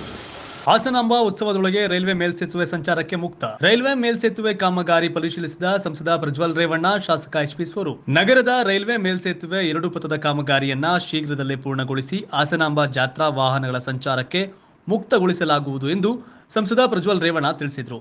Hasanamba ಉತ್ಸವದೊಳಗೆ railway ಮೇಲ್ಸೇತುವೆ ಸಂಚಾರಕ್ಕೆ ಮುಕ್ತ ರೈಲ್ವೆ ಮೇಲ್ಸೇತುವೆ ಕಾಮಗಾರಿ ಪರಿಶೀಲಿಸಿದ ಸಂಸದ ಪ್ರಜ್ವಲ್ ರೇವಣ್ಣ ಶಾಸಕ ಎಚ್ ಪಿ ಸ್ವರೂಪ್ ನಗರದ ರೈಲ್ವೆ ಮೇಲ್ಸೇತುವೆ ಎರಡು ಪಥದ ಕಾಮಗಾರಿಯನ್ನ ಶೀಘ್ರದಲ್ಲೇ ಪೂರ್ಣಗೊಳಿಸಿ ಹಾಸನಾಂಬ ಜಾತ್ರಾ ವಾಹನಗಳ ಸಂಚಾರಕ್ಕೆ ಮುಕ್ತಗೊಳಿಸಲಾಗುವುದು ಎಂದು ಸಂಸದ ಪ್ರಜ್ವಲ್ ರೇವಣ್ಣ ತಿಳಿಸಿದರು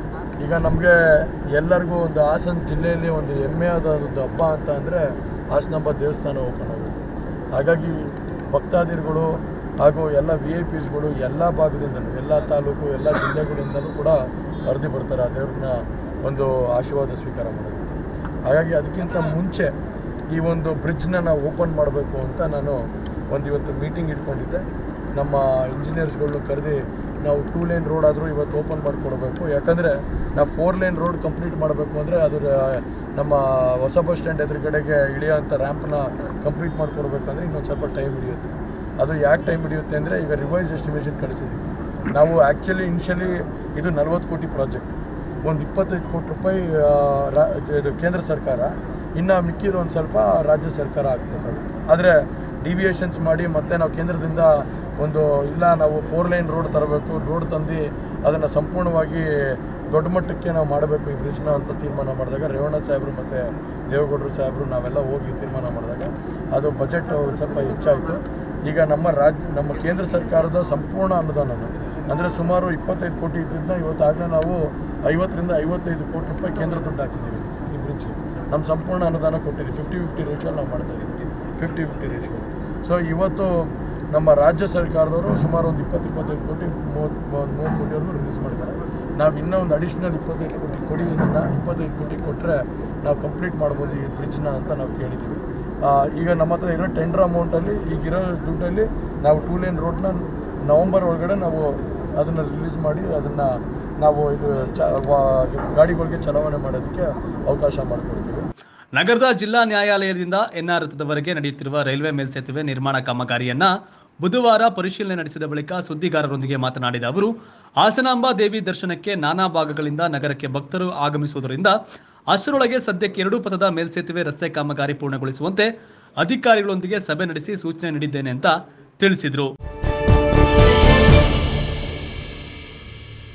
ಈಗ ನಮಗೆ ಎಲ್ಲರಿಗೂ ಒಂದು ಹಾಸನ ಜಿಲ್ಲೆಯಲ್ಲಿ ಒಂದು ಹೆಮ್ಮೆಯಾದ ಒಂದು ಹಬ್ಬ ಅಂತ ಅಂದರೆ ಹಾಸನಾಂಬ ದೇವಸ್ಥಾನ ಓಪನ್ ಆಗುತ್ತೆ ಹಾಗಾಗಿ ಭಕ್ತಾದಿಗಳು ಹಾಗೂ ಎಲ್ಲ ವಿ ಐ ಪಿಸ್ಗಳು ಎಲ್ಲ ಭಾಗದಿಂದಲೂ ಎಲ್ಲ ತಾಲೂಕು ಎಲ್ಲ ಜಿಲ್ಲೆಗಳಿಂದಲೂ ಕೂಡ ಹರಿದು ಬರ್ತಾರೆ ಆ ದೇವ್ರನ್ನ ಒಂದು ಆಶೀರ್ವಾದ ಸ್ವೀಕಾರ ಮಾಡೋದು ಹಾಗಾಗಿ ಅದಕ್ಕಿಂತ ಮುಂಚೆ ಈ ಒಂದು ಬ್ರಿಡ್ಜ್ನ ನಾವು ಓಪನ್ ಮಾಡಬೇಕು ಅಂತ ನಾನು ಒಂದು ಇವತ್ತು ಮೀಟಿಂಗ್ ಇಟ್ಕೊಂಡಿದ್ದೆ ನಮ್ಮ ಇಂಜಿನಿಯರ್ಸ್ಗಳ್ನ ಕರೆದಿ ನಾವು ಟೂ ಲೈನ್ ರೋಡ್ ಆದರೂ ಇವತ್ತು ಓಪನ್ ಮಾಡಿಕೊಡ್ಬೇಕು ಯಾಕಂದರೆ ನಾವು ಫೋರ್ ಲೈನ್ ರೋಡ್ ಕಂಪ್ಲೀಟ್ ಮಾಡಬೇಕು ಅಂದರೆ ಅದು ರ- ನಮ್ಮ ಹೊಸ ಬಸ್ ಸ್ಟ್ಯಾಂಡ್ ಎದುರುಗಡೆಗೆ ಇಳಿಯೋಂಥ ರ್ಯಾಂಪ್ನ ಕಂಪ್ಲೀಟ್ ಮಾಡಿಕೊಡ್ಬೇಕಂದ್ರೆ ಇನ್ನೊಂದು ಸ್ವಲ್ಪ ಟೈಮ್ ಹಿಡಿಯುತ್ತೆ ಅದು ಯಾಕೆ ಟೈಮ್ ಹಿಡಿಯುತ್ತೆ ಅಂದರೆ ಈಗ ರಿವೈಸ್ ಎಸ್ಟಿಮೇಷನ್ ಕಳಿಸಿದ್ದೀವಿ ನಾವು ಆ್ಯಕ್ಚುಲಿ ಇನಿಷಿಯಲಿ ಇದು ನಲ್ವತ್ತು ಕೋಟಿ ಪ್ರಾಜೆಕ್ಟ್ ಒಂದು ಇಪ್ಪತ್ತೈದು ಕೋಟಿ ರೂಪಾಯಿ ಆ, ರಾ- ಇದು ಕೇಂದ್ರ ಸರ್ಕಾರ ಇನ್ನು ಮಿಕ್ಕಿದ ಒಂದು ಸ್ವಲ್ಪ ರಾಜ್ಯ ಸರ್ಕಾರ ಹಾಕಬೇಕಾಗುತ್ತೆ ಆದರೆ ಡಿವಿಯೇಷನ್ಸ್ ಮಾಡಿ ಮತ್ತೆ ನಾವು ಕೇಂದ್ರದಿಂದ ಒಂದು ಇಲ್ಲ ನಾವು ಫೋರ್ ಲೈನ್ ರೋಡ್ ತರಬೇಕು ರೋಡ್ ತಂದು ಅದನ್ನು ಸಂಪೂರ್ಣವಾಗಿ ದೊಡ್ಡ ಮಟ್ಟಕ್ಕೆ ನಾವು ಮಾಡಬೇಕು ಈ ಬ್ರಿಡ್ಜ್ನ ಅಂತ ತೀರ್ಮಾನ ಮಾಡಿದಾಗ ರೇವಣ್ಣ ಸಾಹೇಬರು ಮತ್ತು ದೇವೇಗೌಡರು ಸಾಹೇಬರು ನಾವೆಲ್ಲ ಹೋಗಿ ತೀರ್ಮಾನ ಮಾಡಿದಾಗ ಅದು ಬಜೆಟ್ ಒಂದು ಸ್ವಲ್ಪ ಹೆಚ್ಚಾಯಿತು ಈಗ ನಮ್ಮ ರಾಜ್ಯ ನಮ್ಮ ಕೇಂದ್ರ ಸರ್ಕಾರದ ಸಂಪೂರ್ಣ ಅನುದಾನನ ಅಂದರೆ ಸುಮಾರು ಇಪ್ಪತ್ತೈದು ಕೋಟಿ ಇದ್ದಿದ್ದನ್ನ ಇವತ್ತಾಗಲೇ ನಾವು ಐವತ್ತರಿಂದ ಐವತ್ತೈದು ಕೋಟಿ ರೂಪಾಯಿ ಕೇಂದ್ರ ದುಡ್ಡು ಹಾಕಿದ್ದೀವಿ ಈ ಬ್ರಿಡ್ಜ್ಗೆ ನಮ್ಮ ಸಂಪೂರ್ಣ ಅನುದಾನ ಕೊಟ್ಟಿದ್ದೀವಿ ಫಿಫ್ಟಿ ಫಿಫ್ಟಿ ರೇಷಿಯೋ ನಾವು ಮಾಡ್ತಾ ಇದ್ದೀವಿ ಫಿಫ್ಟಿ ಫಿಫ್ಟಿ ರೇಷಿಯೋ ಸೊ ಇವತ್ತು ನಮ್ಮ ರಾಜ್ಯ ಸರ್ಕಾರದವರು ಸುಮಾರು ಒಂದು ಇಪ್ಪತ್ತು ಇಪ್ಪತ್ತೈದು ಕೋಟಿ ಮೂವತ್ತು ಮೂವತ್ತು ಕೋಟಿವರೆಗೂ ರಿಲೀಸ್ ಮಾಡಿದ್ದಾರೆ ನಾವು ಇನ್ನೂ ಒಂದು ಅಡಿಷ್ನಲ್ ಇಪ್ಪತ್ತೈದು ಕೋಟಿ ಕೊಡಿ ಇದನ್ನು ಇಪ್ಪತ್ತೈದು ಕೋಟಿ ಕೊಟ್ಟರೆ ನಾವು ಕಂಪ್ಲೀಟ್ ಮಾಡ್ಬೋದು ಈ ಬ್ರಿಡ್ಜ್ನ ಅಂತ ನಾವು ಕೇಳಿದ್ದೀವಿ ಆ, ಈಗ ನಮ್ಮ ಹತ್ರ ಇರೋ ಟೆಂಡರ್ ಅಮೌಂಟಲ್ಲಿ ಈಗಿರೋ ದುಡ್ಡಲ್ಲಿ ನಾವು ಟೂ ಲೈನ್ ರೋಡ್ನ ನವಂಬರ್ ಒಳಗಡೆ ನಾವು ಅದನ್ನು ರಿಲೀಸ್ ಮಾಡಿ ಅದನ್ನು ನಾವು ಇದು ಚ ವಾ- ಗಾಡಿಗಳಿಗೆ ಚಲಾವಣೆ ಮಾಡೋದಕ್ಕೆ ಅವಕಾಶ ಮಾಡಿಕೊಡ್ತೀವಿ ನಗರದ ಜಿಲ್ಲಾ ನ್ಯಾಯಾಲಯದಿಂದ ಎನ್ಆರ್ ವೃತ್ತದವರೆಗೆ ನಡೆಯುತ್ತಿರುವ ರೈಲ್ವೆ ಮೇಲ್ಸೇತುವೆ ನಿರ್ಮಾಣ ಕಾಮಗಾರಿಯನ್ನ ಬುಧವಾರ ಪರಿಶೀಲನೆ ನಡೆಸಿದ ಬಳಿಕ ಸುದ್ದಿಗಾರರೊಂದಿಗೆ ಮಾತನಾಡಿದ ಅವರು ಹಾಸನಾಂಬ ದೇವಿ ದರ್ಶನಕ್ಕೆ ನಾನಾ ಭಾಗಗಳಿಂದ ನಗರಕ್ಕೆ ಭಕ್ತರು ಆಗಮಿಸುವುದರಿಂದ ಅಷ್ಟರೊಳಗೆ ಸದ್ಯಕ್ಕೆ ಎರಡು ಪಥದ ಮೇಲ್ಸೇತುವೆ ರಸ್ತೆ ಕಾಮಗಾರಿ ಪೂರ್ಣಗೊಳಿಸುವಂತೆ ಅಧಿಕಾರಿಗಳೊಂದಿಗೆ ಸಭೆ ನಡೆಸಿ ಸೂಚನೆ ನೀಡಿದ್ದೇನೆ ಅಂತ ತಿಳಿಸಿದರು